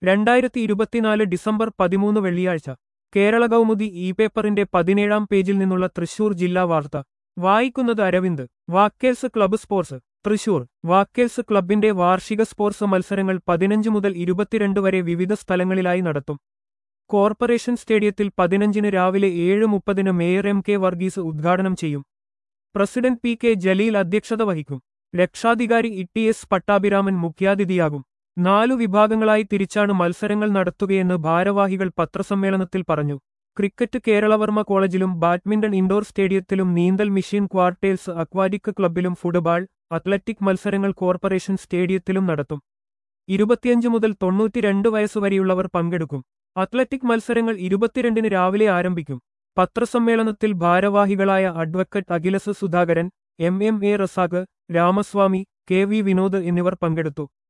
രണ്ടായിരത്തി ഇരുപത്തിനാല് ഡിസംബർ പതിമൂന്ന് വെള്ളിയാഴ്ച കേരള കൗമുദി ഇ പേപ്പറിന്റെ പതിനേഴാം പേജിൽ നിന്നുള്ള തൃശൂർ ജില്ലാ വാർത്ത വായിക്കുന്നത് Aravind walkers club sports Thrissur walkers ക്ലബിന്റെ വാർഷിക സ്പോർട്സ് മത്സരങ്ങൾ പതിനഞ്ച് മുതൽ ഇരുപത്തിരണ്ട് വരെ വിവിധ സ്ഥലങ്ങളിലായി നടത്തും കോർപ്പറേഷൻ സ്റ്റേഡിയത്തിൽ പതിനഞ്ചിന് രാവിലെ ഏഴ് മുപ്പതിന് മേയർ എം കെ വർഗീസ് ഉദ്ഘാടനം ചെയ്യും പ്രസിഡന്റ് പി കെ ജലീൽ അധ്യക്ഷത വഹിക്കും രക്ഷാധികാരി ഇ എസ് പട്ടാഭിരാമൻ മുഖ്യാതിഥിയാകും നാലു വിഭാഗങ്ങളായി തിരിച്ചാണ് മത്സരങ്ങൾ നടത്തുകയെന്ന് ഭാരവാഹികൾ പത്രസമ്മേളനത്തിൽ പറഞ്ഞു ക്രിക്കറ്റ് കേരളവർമ്മ കോളേജിലും ബാഡ്മിന്റൺ ഇൻഡോർ സ്റ്റേഡിയത്തിലും നീന്തൽ മിഷൻ ക്വാർട്ടേഴ്സ് അക്വാറ്റിക് ക്ലബിലും ഫുട്ബോൾ അത്ലറ്റിക് മത്സരങ്ങൾ കോർപ്പറേഷൻ സ്റ്റേഡിയത്തിലും നടത്തും ഇരുപത്തിയഞ്ച് മുതൽ തൊണ്ണൂറ്റിരണ്ട് വയസ്സുവരെയുള്ളവർ പങ്കെടുക്കും അത്ലറ്റിക് മത്സരങ്ങൾ ഇരുപത്തിരണ്ടിന് രാവിലെ ആരംഭിക്കും പത്രസമ്മേളനത്തിൽ ഭാരവാഹികളായ advocate Akhilas Sudhakaran M M A Razak Ramaswamy K V Vinod എന്നിവർ പങ്കെടുത്തു